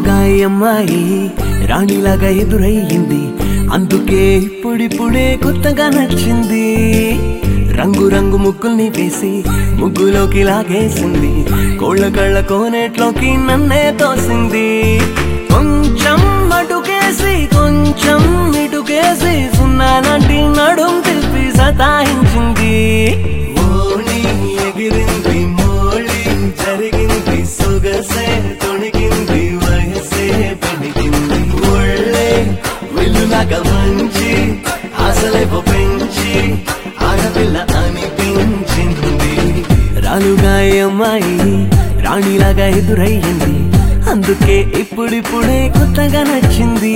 రాలుగా ఈ అమ్మాయి రాణిలాగా ఎదురయ్యింది అందుకే ఇప్పుడిప్పుడే కొత్తగా నచ్చింది రంగు రంగు ముగ్గుల్ని వేసి ముగ్గులోకి లాగేసింది కోళ్ళ కళ్ళ కోనేట్లోకి నన్నే తోసింది కొంచెం అటుకేసి కొంచెం ఇటుకేసి సున్నా లాంటి నడుం తిప్పి సతాయించింది ఓణి ఎగిరింది మోళి జరిగింది సొగసే తొణిగింది వయసే పెరిగింది ఒళ్ళే విల్లులాగా మంచి అసలేవో పెంచి ఆడపిల్ల అనిపించింది రాలుగా ఈ అమ్మాయి రాణిలాగా ఎదురయ్యింది అందుకే ఇప్పుడిప్పుడే కొత్తగా నచ్చింది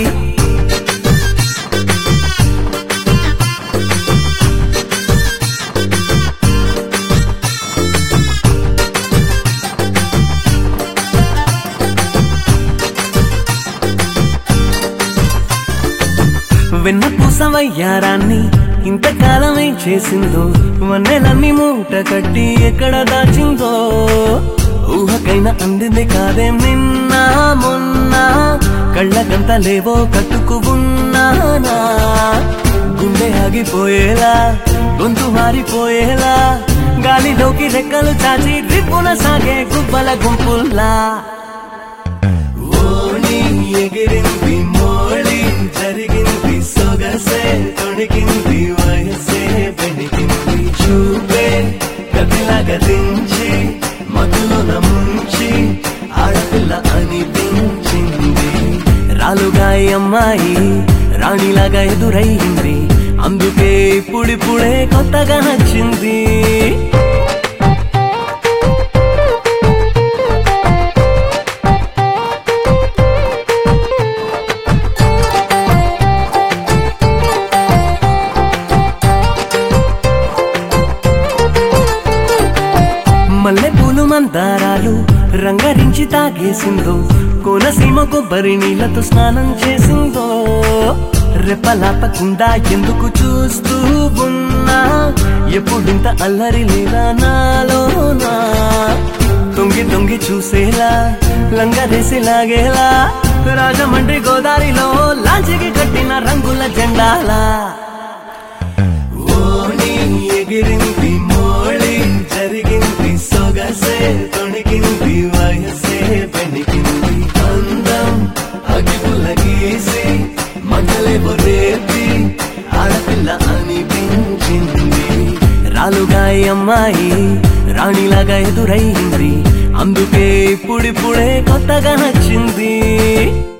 వెన్న పూసవయ్యారాన్ని ఇంతకాలం ఏం చేసిందో వన్నెలన్నీ మూట కట్టి ఎక్కడ దాచిందో ఊహకైనా అందింది కాదే నిన్న మొన్న కళ్ళకంత లేవో కట్టుకు ఉన్నానా గుండె ఆగిపోయేలా గొంతు మారిపోయేలా గాలిలోకి రెక్కలు చాచి రిప్పున సాగే గుబ్బల గుంపుల్లా ఓణి ఎగిరింది మోళి జరిగింది సొగసే తొణికింది వయసే పెణికింది చూపే గదిలాగా దించి మధులోన ముంచి ఆడపిల్ల అనిపించింది రాలుగా ఈ అమ్మాయి రాణిలాగా ఎదురయ్యింది అందుకే ఇప్పుడిప్పుడే కొత్తగా నచ్చింది మల్లె పూలు మందారాలు రంగరించి తాగేసిందో కోనసీమ కొబ్బరి నీళ్లతో స్నానం చేసిందో రెప్పలాపకుండా ఎందుకు చూస్తూ ఉన్నా ఎప్పుడింత అల్లరి లేదా నాలోనా తొంగి తొంగి చూసేలా లంగరేసి లాగేలా రాజమండ్రి గోదావరిలో లాంచికి కట్టిన రంగుల జెండాలా ఓణి ఎగిరింది మోళి జరిగింది సొగసే తొణికింది వయసే పెణికింది అందం అగిపుల గీసి మంటలేవో రేపి ఆడపిల్ల అనిపించింది రాలుగా ఈ అమ్మాయి రాణిలాగా ఎదురయ్యింది అందుకే ఇప్పుడిప్పుడే కొత్తగా నచ్చింది